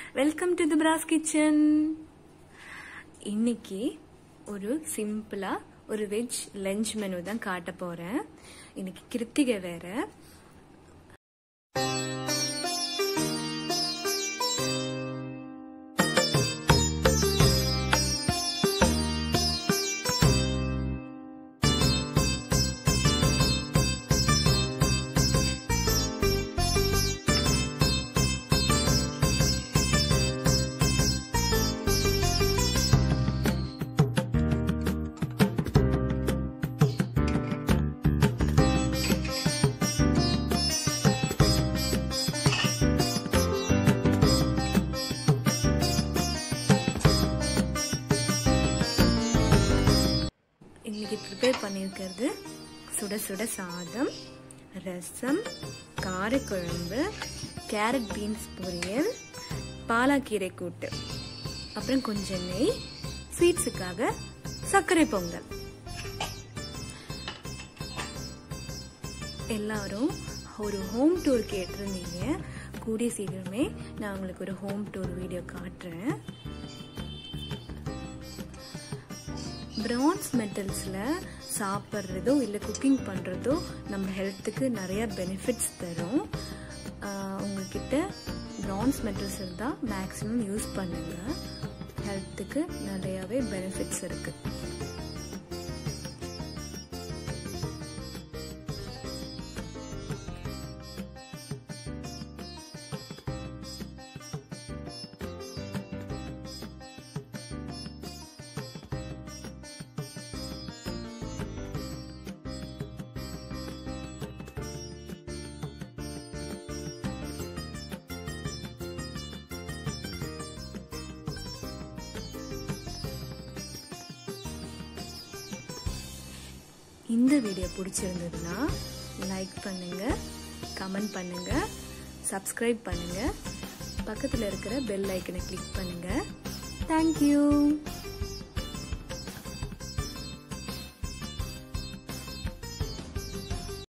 welcome to the brass kitchen இன்னைக்கு ஒரு சிம்பிளா ஒரு வெஜ் லஞ்ச் மெனு தான் காட்ட போறேன் இன்னைக்கு கிருத்திகை வேற இன்னைக்கு ப்ரிப்பேர் பண்ணியிருக்கிறது சுட சுட சாதம் ரசம் காரக்குழம்பு கேரட் பீன்ஸ் பொரியல் பாலாக்கீரை கூட்டு அப்புறம் கொஞ்சம் நெய் ஸ்வீட்ஸுக்காக சர்க்கரை பொங்கல் எல்லாரும் ஒரு ஹோம் டூர் கேட்டிருந்தீங்க கூடிய சீக்கிரமே நான் உங்களுக்கு ஒரு ஹோம் டூர் வீடியோ காட்டுறேன் பிரான்ஸ் மெட்டல்ஸில் சாப்பிட்றதோ இல்லை குக்கிங் பண்ணுறதோ நம்ம ஹெல்த்துக்கு நிறைய பெனிஃபிட்ஸ் தரும் உங்ககிட்ட பிரான்ஸ் மெட்டல்ஸ் இருந்தால் மேக்ஸிமம் யூஸ் பண்ணுங்கள் ஹெல்த்துக்கு நிறையாவே பெனிஃபிட்ஸ் இருக்குது இந்த வீடியோ பிடிச்சிருந்ததுன்னா லைக் பண்ணுங்க கமெண்ட் பண்ணுங்க சப்ஸ்கிரைப் பண்ணுங்க பக்கத்தில் இருக்கிற பெல் ஐக்கனை கிளிக் பண்ணுங்க தேங்க்யூ